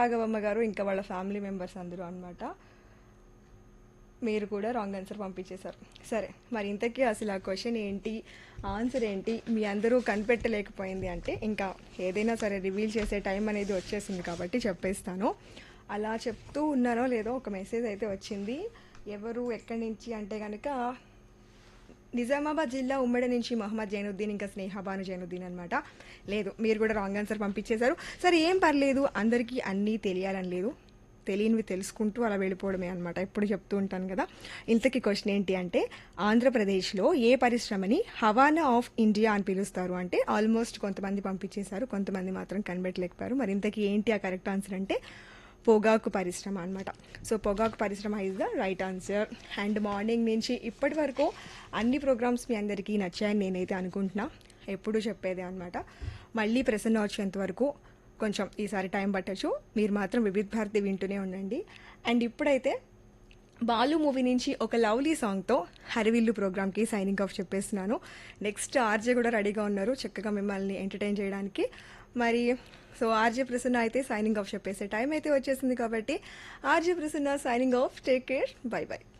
రాఘవమ్మ గారు ఇంకా వాళ్ళ ఫ్యామిలీ మెంబర్స్ అందరూ అన్నమాట మీరు కూడా రాంగ్ ఆన్సర్ పంపించేశారు సరే మరి ఇంతకీ అసలు ఆ క్వశ్చన్ ఏంటి ఆన్సర్ ఏంటి మీ అందరూ కనిపెట్టలేకపోయింది అంటే ఇంకా ఏదైనా సరే రివీల్ చేసే టైం అనేది వచ్చేసింది కాబట్టి చెప్పేస్తాను అలా చెప్తూ ఉన్నానో లేదో ఒక మెసేజ్ అయితే వచ్చింది ఎవరు ఎక్కడి నుంచి అంటే కనుక నిజామాబాద్ జిల్లా ఉమ్మడి నుంచి మహమ్మద్ జైనుద్దీన్ ఇంకా స్నేహబాను జైనుద్దీన్ అనమాట లేదు మీరు కూడా రాంగ్ ఆన్సర్ పంపించేశారు సరే ఏం పర్లేదు అందరికీ అన్నీ తెలియాలని లేదు తెలియనివి తెలుసుకుంటూ అలా వెళ్ళిపోవడమే అనమాట ఎప్పుడు చెప్తూ ఉంటాను కదా ఇంతకీ క్వశ్చన్ ఏంటి అంటే ఆంధ్రప్రదేశ్లో ఏ పరిశ్రమని హవానా ఆఫ్ ఇండియా అని పిలుస్తారు అంటే ఆల్మోస్ట్ కొంతమంది పంపించేశారు కొంతమంది మాత్రం కనిపెట్టలేకపోయారు మరి ఇంతకీ ఏంటి ఆ కరెక్ట్ ఆన్సర్ అంటే పొగాకు పరిశ్రమ అనమాట సో పొగాకు పరిశ్రమ is the right answer and morning నుంచి ఇప్పటి వరకు అన్ని ప్రోగ్రామ్స్ మీ అందరికీ నచ్చాయని నేనైతే అనుకుంటున్నా ఎప్పుడు చెప్పేదే అనమాట మళ్ళీ ప్రసన్న వచ్చేంత వరకు కొంచెం ఈసారి టైం పట్టచ్చు మీరు మాత్రం వివిధ భారతి వింటూనే ఉండండి అండ్ ఇప్పుడైతే బాలు మూవీ నుంచి ఒక లవ్లీ సాంగ్తో హరివిల్లు ప్రోగ్రామ్కి సైనింగ్ ఆఫ్ చెప్పేస్తున్నాను నెక్స్ట్ ఆర్జే కూడా రెడీగా ఉన్నారు చక్కగా మిమ్మల్ని ఎంటర్టైన్ చేయడానికి మరి సో ఆర్జే ప్రసన్న అయితే సైనింగ్ ఆఫ్ చెప్పేసే టైం అయితే వచ్చేసింది కాబట్టి RJ Prasanna signing off take care bye by